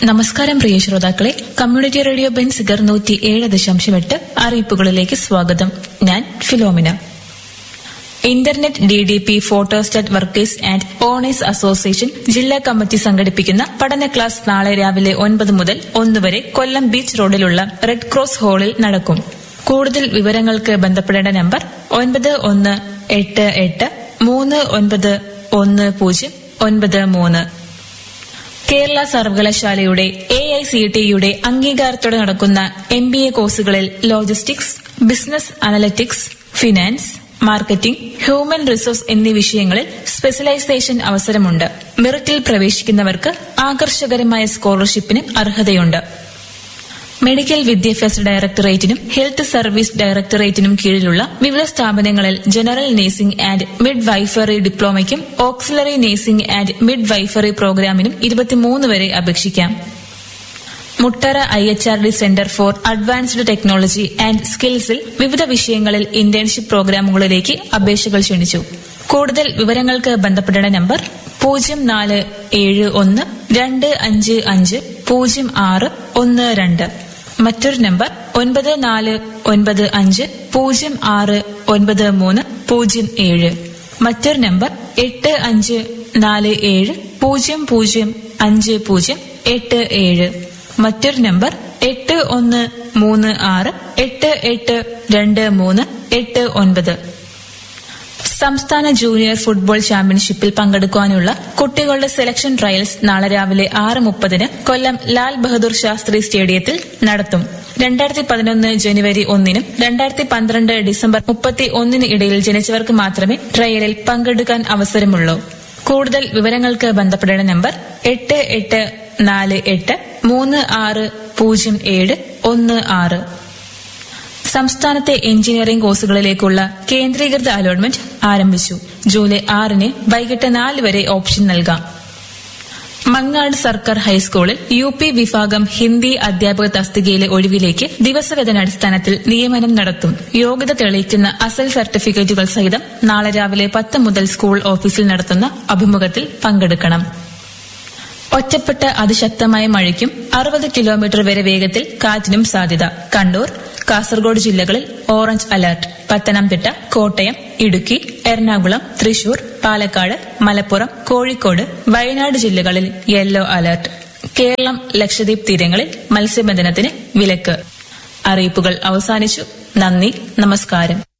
നമസ്കാരം പ്രിയ ശ്രോതാക്കളെ community radio Benziger നൂറ്റി ഏഴ് ദശാംശം എട്ട് അറിയിപ്പുകളിലേക്ക് സ്വാഗതം ഞാൻ Philomina internet D D P photostat workers and owners association ജില്ലാ കമ്മിറ്റി സംഘടിപ്പിക്കുന്ന പഠന ക്ലാസ് നാളെ രാവിലെ ഒൻപത് മുതൽ ഒന്ന് വരെ കൊല്ലം ബീച്ച് റോഡിലുള്ള റെഡ് ക്രോസ് ഹാളിൽ നടക്കും കൂടുതൽ വിവരങ്ങൾക്ക് ബന്ധപ്പെടേണ്ട നമ്പർ ഒൻപത് ഒന്ന് എട്ട് എട്ട് മൂന്ന് ഒൻപത് ഒന്ന് പൂജ്യം ഒൻപത് മൂന്ന് കേരള സർവകലാശാലയുടെ എ ഐ സി ടിയുടെ അംഗീകാരത്തോടെ നടക്കുന്ന എം ബി എ കോഴ്സുകളിൽ logistics business analytics finance marketing human resource എന്നീ വിഷയങ്ങളിൽ സ്പെഷ്യലൈസേഷൻ അവസരമുണ്ട് മെറിറ്റിൽ പ്രവേശിക്കുന്നവർക്ക് ആകർഷകരമായ സ്കോളർഷിപ്പിന് അർഹതയുണ്ട് മെഡിക്കൽ വിദ്യാഭ്യാസ ഡയറക്ടറേറ്റിനും ഹെൽത്ത് സർവീസ് ഡയറക്ടറേറ്റിനും കീഴിലുള്ള വിവിധ സ്ഥാപനങ്ങളിൽ general nursing and midwifery ഡിപ്ലോമയ്ക്കും auxiliary nursing and midwifery പ്രോഗ്രാമിനും ഇരുപത്തിമൂന്ന് വരെ അപേക്ഷിക്കാം Muttara I H R D centre for advanced technology and സ്കിൽസിൽ വിവിധ വിഷയങ്ങളിൽ ഇന്റേൺഷിപ്പ് പ്രോഗ്രാമുകളിലേക്ക് അപേക്ഷകൾ ക്ഷണിച്ചു കൂടുതൽ വിവരങ്ങൾക്ക് ബന്ധപ്പെടേണ്ട നമ്പർ പൂജ്യം നാല് ഏഴ് ഒന്ന് രണ്ട് അഞ്ച് അഞ്ച് പൂജ്യം ആറ് ഒന്ന് രണ്ട് മറ്റൊരു നമ്പർ ഒൻപത് നാല് ഒൻപത് അഞ്ച് പൂജ്യം ആറ് ഒൻപത് മൂന്ന് പൂജ്യം ഏഴ് മറ്റൊരു നമ്പർ എട്ട് അഞ്ച് നാല് ഏഴ് പൂജ്യം പൂജ്യം അഞ്ച് പൂജ്യം എട്ട് ഏഴ് മറ്റൊരു നമ്പർ എട്ട് ഒന്ന് മൂന്ന് ആറ് എട്ട് എട്ട് രണ്ട് മൂന്ന് എട്ട് ഒൻപത് സംസ്ഥാന ജൂനിയർ ഫുട്ബോൾ ചാമ്പ്യൻഷിപ്പിൽ പങ്കെടുക്കാനുള്ള കുട്ടികളുടെ സെലക്ഷൻ ട്രയൽസ് നാളെ രാവിലെ ആറ് മുപ്പതിന് കൊല്ലം ലാൽ ബഹദൂർ ശാസ്ത്രി സ്റ്റേഡിയത്തിൽ നടത്തും രണ്ടായിരത്തി പതിനൊന്ന് ജനുവരി ഒന്നിനും രണ്ടായിരത്തി പന്ത്രണ്ട് ഡിസംബർ മുപ്പത്തി ഒന്നിന് ഇടയിൽ ജനിച്ചവർക്ക് മാത്രമേ ട്രയലിൽ പങ്കെടുക്കാൻ അവസരമുള്ളൂ കൂടുതൽ വിവരങ്ങൾക്ക് ബന്ധപ്പെടേണ്ട നമ്പർ എട്ട് എട്ട് നാല് എട്ട് മൂന്ന് ആറ് പൂജ്യം ഏഴ് ഒന്ന് ആറ് സംസ്ഥാനത്തെ എഞ്ചിനീയറിംഗ് കോഴ്സുകളിലേക്കുള്ള കേന്ദ്രീകൃത അലോട്ട്മെന്റ് ആരംഭിച്ചു ജൂലൈ ആറിന് വൈകിട്ട് നാല് വരെ ഓപ്ഷൻ നൽകാം മങ്ങാട് സർക്കാർ ഹൈസ്കൂളിൽ യു പി വിഭാഗം ഹിന്ദി അധ്യാപക തസ്തികയിലെ ഒഴിവിലേക്ക് ദിവസവേതനാടിസ്ഥാനത്തിൽ നിയമനം നടത്തും യോഗ്യത തെളിയിക്കുന്ന അസൽ സർട്ടിഫിക്കറ്റുകൾ സഹിതം നാളെ രാവിലെ പത്ത് മുതൽ സ്കൂൾ ഓഫീസിൽ നടത്തുന്ന അഭിമുഖത്തിൽ പങ്കെടുക്കണം ഒറ്റപ്പെട്ട അതിശക്തമായ മഴയ്ക്കും അറുപത് കിലോമീറ്റർ വരെ വേഗത്തിൽ കാറ്റിനും സാധ്യത കണ്ണൂർ കാസർഗോഡ് ജില്ലകളിൽ ഓറഞ്ച് അലർട്ട് പത്തനംതിട്ട കോട്ടയം ഇടുക്കി എറണാകുളം തൃശൂർ പാലക്കാട് മലപ്പുറം കോഴിക്കോട് വയനാട് ജില്ലകളിൽ യെല്ലോ അലർട്ട് കേരളം ലക്ഷദ്വീപ് തീരങ്ങളിൽ മത്സ്യബന്ധനത്തിന് വിലക്ക് അറിയിപ്പുകൾ അവസാനിച്ചു നന്ദി നമസ്കാരം